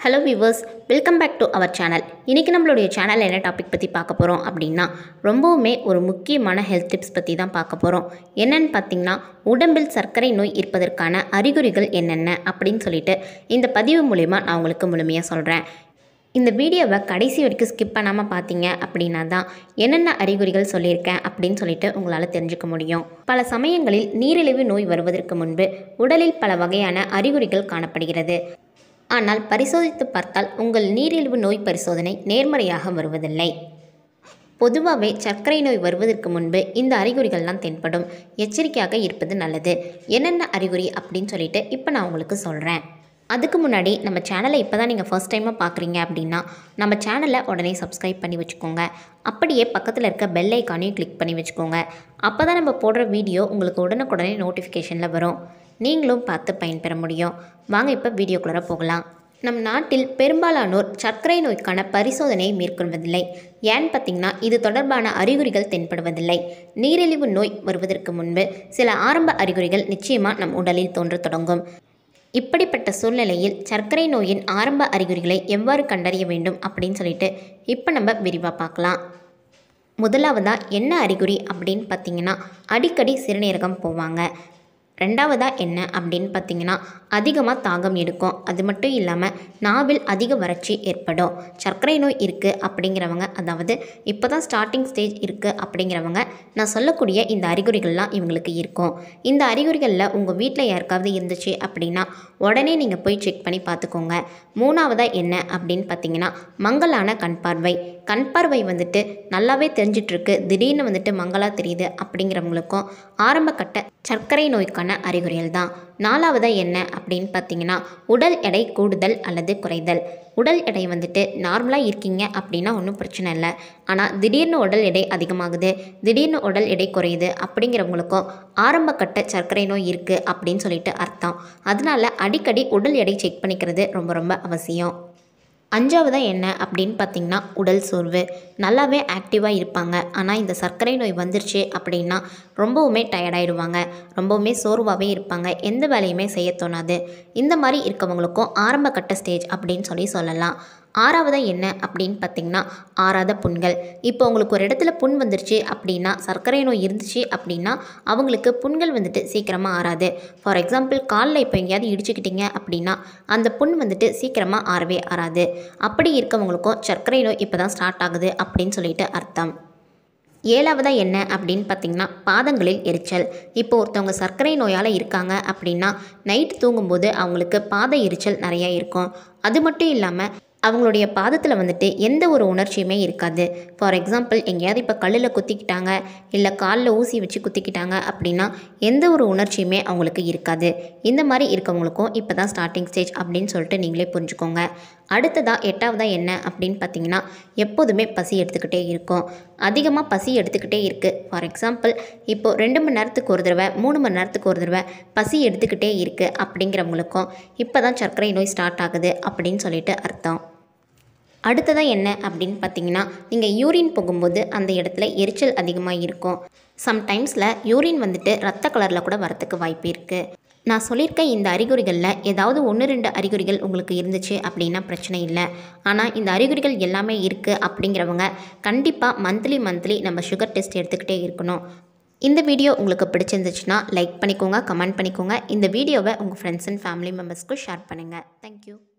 hello viewers welcome back to our channel இன்றைக்கி நம்மளுடைய channel என்ன டாபிக் பற்றி பார்க்க போகிறோம் அப்படின்னா ரொம்பவுமே ஒரு முக்கியமான ஹெல்த் டிப்ஸ் பற்றி தான் பார்க்க போகிறோம் என்னன்னு பார்த்தீங்கன்னா உடம்பில் சர்க்கரை நோய் இருப்பதற்கான அறிகுறிகள் என்னென்ன அப்படின்னு சொல்லிட்டு இந்த பதிவு மூலிமா நான் உங்களுக்கு முழுமையாக சொல்கிறேன் இந்த வீடியோவை கடைசி வரைக்கும் ஸ்கிப் பண்ணாமல் பார்த்தீங்க அப்படின்னா தான் என்னென்ன அறிகுறிகள் சொல்லியிருக்கேன் அப்படின்னு சொல்லிட்டு உங்களால் தெரிஞ்சுக்க முடியும் பல சமயங்களில் நீரிழிவு நோய் வருவதற்கு முன்பு உடலில் பல வகையான அறிகுறிகள் காணப்படுகிறது ஆனால் பரிசோதித்து பார்த்தால் உங்கள் நீரிழிவு நோய் பரிசோதனை நேர்மறையாக வருவதில்லை பொதுவாகவே சர்க்கரை நோய் வருவதற்கு முன்பு இந்த அறிகுறிகள்லாம் தென்படும் எச்சரிக்கையாக இருப்பது நல்லது என்னென்ன அறிகுறி அப்படின்னு சொல்லிட்டு இப்போ நான் உங்களுக்கு சொல்கிறேன் அதுக்கு முன்னாடி நம்ம சேனலை இப்போ தான் நீங்கள் ஃபர்ஸ்ட் டைமாக பார்க்குறீங்க அப்படின்னா நம்ம சேனலை உடனே சப்ஸ்கிரைப் பண்ணி வச்சுக்கோங்க அப்படியே பக்கத்தில் இருக்க பெல் ஐக்கானையும் கிளிக் பண்ணி வச்சுக்கோங்க அப்போ தான் நம்ம போடுற வீடியோ உங்களுக்கு உடனுக்குடனே நோட்டிஃபிகேஷனில் வரும் நீங்களும் பார்த்து பயன்பெற முடியும் வாங்க இப்போ வீடியோக்குள்ளே போகலாம் நம் நாட்டில் பெரும்பாலானோர் சர்க்கரை நோய்க்கான பரிசோதனையை மேற்கொள்வதில்லை ஏன்னு பார்த்தீங்கன்னா இது தொடர்பான அறிகுறிகள் தென்படுவதில்லை நீரிழிவு நோய் வருவதற்கு முன்பு சில ஆரம்ப அறிகுறிகள் நிச்சயமாக நம் உடலில் தோன்றத் தொடங்கும் இப்படிப்பட்ட சூழ்நிலையில் சர்க்கரை நோயின் ஆரம்ப அறிகுறிகளை எவ்வாறு கண்டறிய வேண்டும் அப்படின்னு சொல்லிட்டு இப்போ நம்ம விரிவாக பார்க்கலாம் முதலாவதாக என்ன அறிகுறி அப்படின்னு பார்த்தீங்கன்னா அடிக்கடி சிறுநீரகம் போவாங்க ரெண்டாவதாக என்ன அப்படின்னு பார்த்தீங்கன்னா அதிகமாக தாகம் எடுக்கும் அது மட்டும் இல்லாமல் நாவில் அதிக வறட்சி ஏற்படும் சர்க்கரை நோய் இருக்குது அப்படிங்கிறவங்க அதாவது இப்போ தான் ஸ்டார்டிங் ஸ்டேஜ் இருக்குது அப்படிங்கிறவங்க நான் சொல்லக்கூடிய இந்த அறிகுறிகள்லாம் இவங்களுக்கு இருக்கும் இந்த அறிகுறிகளில் உங்கள் வீட்டில் யாருக்காவது இருந்துச்சு அப்படின்னா உடனே நீங்கள் போய் செக் பண்ணி பார்த்துக்கோங்க மூணாவதாக என்ன அப்படின்னு பார்த்தீங்கன்னா மங்கலான கண் பார்வை கண் பார்வை வந்துட்டு நல்லாவே தெரிஞ்சிட்ருக்கு திடீர்னு வந்துட்டு மங்கலாக தெரியுது அப்படிங்கிறவங்களுக்கும் ஆரம்ப கட்ட சர்க்கரை நோய்க்கான அறிகுறிகள் தான் நாலாவதாக என்ன அப்படின்னு பார்த்தீங்கன்னா உடல் எடை கூடுதல் அல்லது குறைதல் உடல் எடை வந்துட்டு நார்மலாக இருக்கீங்க அப்படின்னா ஒன்றும் பிரச்சனை இல்லை ஆனால் திடீர்னு உடல் எடை அதிகமாகுது திடீர்னு உடல் எடை குறையுது அப்படிங்கிறவங்களுக்கும் ஆரம்ப கட்ட சர்க்கரை நோய் இருக்குது அப்படின்னு சொல்லிட்டு அர்த்தம் அதனால அடிக்கடி உடல் எடை செக் பண்ணிக்கிறது ரொம்ப ரொம்ப அவசியம் அஞ்சாவதாக என்ன அப்படின்னு பார்த்தீங்கன்னா உடல் சோர்வு நல்லாவே ஆக்டிவாக இருப்பாங்க ஆனால் இந்த சர்க்கரை நோய் வந்துருச்சு அப்படின்னா ரொம்பவுமே டயர்டாயிடுவாங்க ரொம்பவுமே சோர்வாகவே இருப்பாங்க எந்த வேலையுமே செய்ய தோணாது இந்த மாதிரி இருக்கவங்களுக்கும் ஆரம்ப கட்ட ஸ்டேஜ் அப்படின்னு சொல்லி சொல்லலாம் ஆறாவதாக என்ன அப்படின்னு பார்த்தீங்கன்னா ஆறாத புண்கள் இப்போ உங்களுக்கு ஒரு இடத்துல புண் வந்துருச்சு அப்படின்னா சர்க்கரை நோய் இருந்துச்சு அப்படின்னா அவங்களுக்கு புண்கள் வந்துட்டு சீக்கிரமாக ஆறாது ஃபார் எக்ஸாம்பிள் காலில் இப்போ எங்கேயாவது இடிச்சுக்கிட்டீங்க அப்படின்னா அந்த புண் வந்துட்டு சீக்கிரமாக ஆறவே ஆறாது அப்படி இருக்கவங்களுக்கும் சர்க்கரை நோய் இப்போ தான் ஸ்டார்ட் ஆகுது அப்படின்னு சொல்லிட்டு அர்த்தம் ஏழாவதாக என்ன அப்படின்னு பார்த்தீங்கன்னா பாதங்களில் எரிச்சல் இப்போ ஒருத்தவங்க சர்க்கரை நோயால் இருக்காங்க அப்படின்னா நைட் தூங்கும்போது அவங்களுக்கு பாத எரிச்சல் நிறையா இருக்கும் அது மட்டும் இல்லாமல் அவங்களுடைய பாதத்தில் வந்துட்டு எந்த ஒரு உணர்ச்சியுமே இருக்காது ஃபார் எக்ஸாம்பிள் எங்கேயாவது இப்போ கல்லில் குத்திக்கிட்டாங்க இல்லை காலில் ஊசி வச்சு குத்திக்கிட்டாங்க அப்படின்னா எந்த ஒரு உணர்ச்சியுமே அவங்களுக்கு இருக்காது இந்த மாதிரி இருக்கவங்களுக்கும் இப்போ தான் ஸ்டார்டிங் ஸ்டேஜ் அப்படின்னு சொல்லிட்டு நீங்களே புரிஞ்சுக்கோங்க அடுத்ததாக எட்டாவதாக என்ன அப்படின்னு பார்த்தீங்கன்னா எப்போதுமே பசி எடுத்துக்கிட்டே இருக்கும் அதிகமாக பசி எடுத்துக்கிட்டே இருக்குது ஃபார் எக்ஸாம்பிள் இப்போது ரெண்டு மணி நேரத்துக்கு ஒரு தடவை மூணு மணி நேரத்துக்கு ஒரு தடவை பசி எடுத்துக்கிட்டே இருக்குது அப்படிங்கிறவங்களுக்கும் இப்போ தான் சர்க்கரை நோய் ஸ்டார்ட் ஆகுது அப்படின்னு சொல்லிட்டு அர்த்தம் அடுத்ததாக என்ன அப்படின்னு பார்த்தீங்கன்னா நீங்கள் யூரின் போகும்போது அந்த இடத்துல எரிச்சல் அதிகமாக இருக்கும் சம்டைம்ஸில் யூரின் வந்துட்டு ரத்த கலரில் கூட வரத்துக்கு வாய்ப்பு இருக்குது நான் சொல்லியிருக்க இந்த அறிகுறிகளில் ஏதாவது ஒன்று ரெண்டு அறிகுறிகள் உங்களுக்கு இருந்துச்சு அப்படின்னா பிரச்சனை இல்லை ஆனால் இந்த அறிகுறிகள் எல்லாமே இருக்குது அப்படிங்கிறவங்க கண்டிப்பாக மந்த்லி மந்த்லி நம்ம சுகர் டெஸ்ட் எடுத்துக்கிட்டே இருக்கணும் இந்த வீடியோ உங்களுக்கு பிடிச்சிருந்துச்சுன்னா லைக் பண்ணிக்கோங்க கமெண்ட் பண்ணிக்கோங்க இந்த வீடியோவை உங்கள் ஃப்ரெண்ட்ஸ் அண்ட் ஃபேமிலி மெம்பர்ஸ்க்கு ஷேர் பண்ணுங்கள் தேங்க்யூ